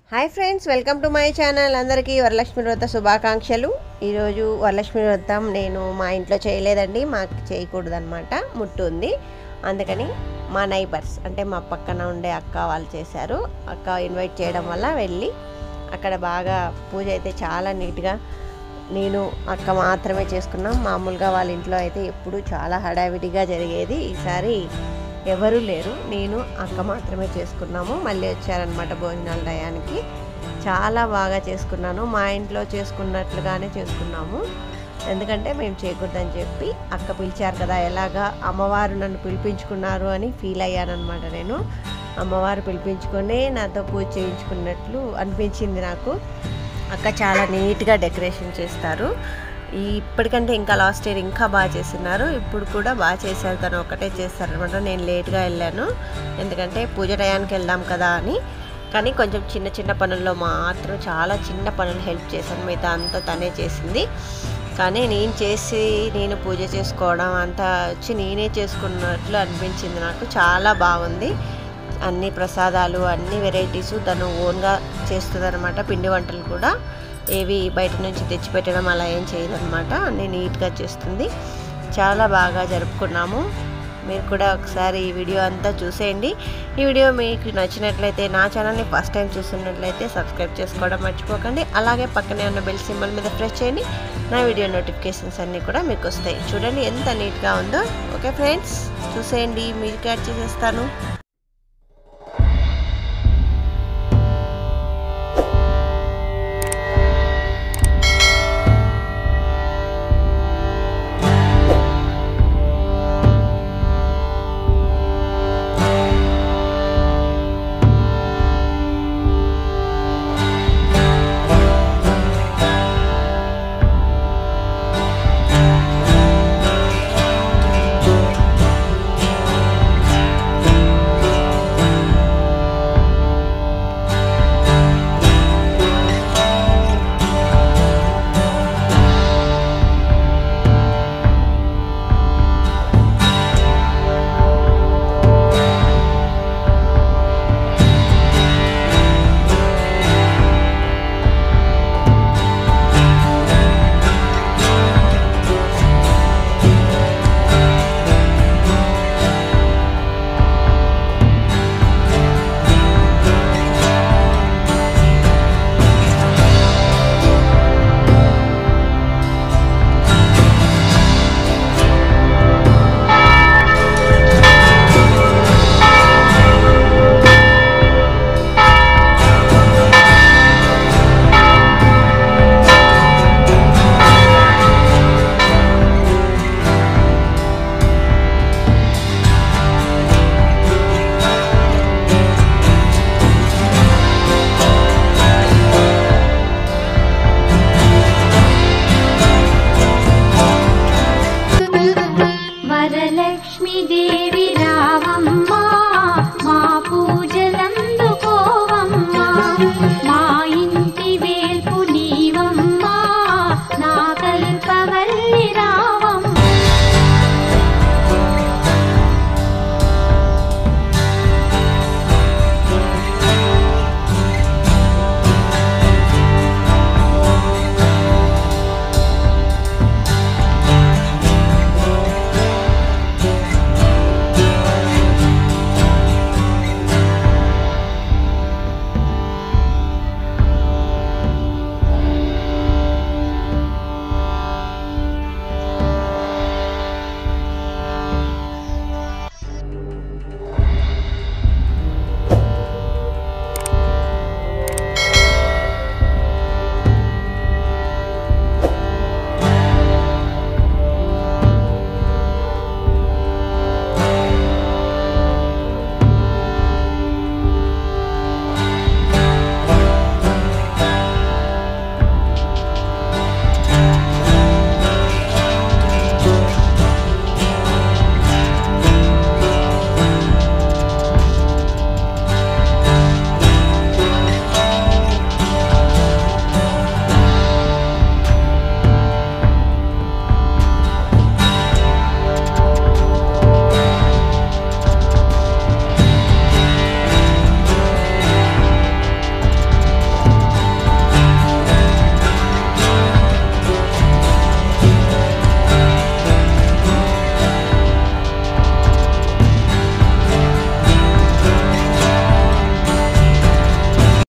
hi friends welcome to my channel అందరికీ వరలక్ష్మి వ్రత శుభాకాంక్షలు ఈరోజు వరలక్ష్మి వ్రతం నేను మా ఇంట్లో చేయలేదండి మాకు చేయకూడదనమాట ముట్టు ఉంది అందుకని మా నైబర్స్ అంటే మా పక్కన ఉండే అక్క వాళ్ళు చేశారు అక్క ఇన్వైట్ చేయడం వల్ల వెళ్ళి అక్కడ బాగా పూజ అయితే చాలా నీట్గా నేను అక్క మాత్రమే చేసుకున్నాం మామూలుగా వాళ్ళ ఇంట్లో అయితే ఎప్పుడు చాలా హడావిడిగా జరిగేది ఈసారి ఎవరు లేరు నేను అక్క మాత్రమే చేసుకున్నాము మళ్ళీ వచ్చారనమాట భోజనాల టయానికి చాలా బాగా చేసుకున్నాను మా ఇంట్లో చేసుకున్నట్లుగానే చేసుకున్నాము ఎందుకంటే మేము చేయకూడదని చెప్పి అక్క పిలిచారు కదా ఎలాగా అమ్మవారు నన్ను పిలిపించుకున్నారు అని ఫీల్ అయ్యానమాట నేను అమ్మవారు పిలిపించుకొని నాతో పూజ చేయించుకున్నట్లు అనిపించింది నాకు అక్క చాలా నీట్గా డెకరేషన్ చేస్తారు ఈ ఇప్పటికంటే ఇంకా లాస్ట్ ఇయర్ ఇంకా బాగా చేస్తున్నారు ఇప్పుడు కూడా బాగా చేశారు తను ఒకటే చేస్తారనమాట నేను లేట్గా వెళ్ళాను ఎందుకంటే పూజ టయానికి వెళ్దాం కదా అని కానీ కొంచెం చిన్న చిన్న పనుల్లో మాత్రం చాలా చిన్న పనులు హెల్ప్ చేశాను మిగతా అంతా తనే చేసింది కానీ నేను చేసి నేను పూజ చేసుకోవడం అంతా వచ్చి నేనే చేసుకున్నట్లు అనిపించింది నాకు చాలా బాగుంది అన్ని ప్రసాదాలు అన్ని వెరైటీస్ తను ఓన్గా చేస్తుంది అనమాట పిండి వంటలు కూడా ఏవి బయట నుంచి తెచ్చిపెట్టడం అలా ఏం చేయదన్నమాట అన్ని నీట్గా చేస్తుంది చాలా బాగా జరుపుకున్నాము మీరు కూడా ఒకసారి ఈ వీడియో అంతా చూసేయండి ఈ వీడియో మీకు నచ్చినట్లయితే నా ఛానల్ని ఫస్ట్ టైం చూస్తున్నట్లయితే సబ్స్క్రైబ్ చేసుకోవడం మర్చిపోకండి అలాగే పక్కనే ఉన్న బెల్ సింబల్ మీద ప్రెస్ చేయండి నా వీడియో నోటిఫికేషన్స్ అన్నీ కూడా మీకు వస్తాయి చూడండి ఎంత నీట్గా ఉందో ఓకే ఫ్రెండ్స్ చూసేయండి మీకు యాడ్ చేసేస్తాను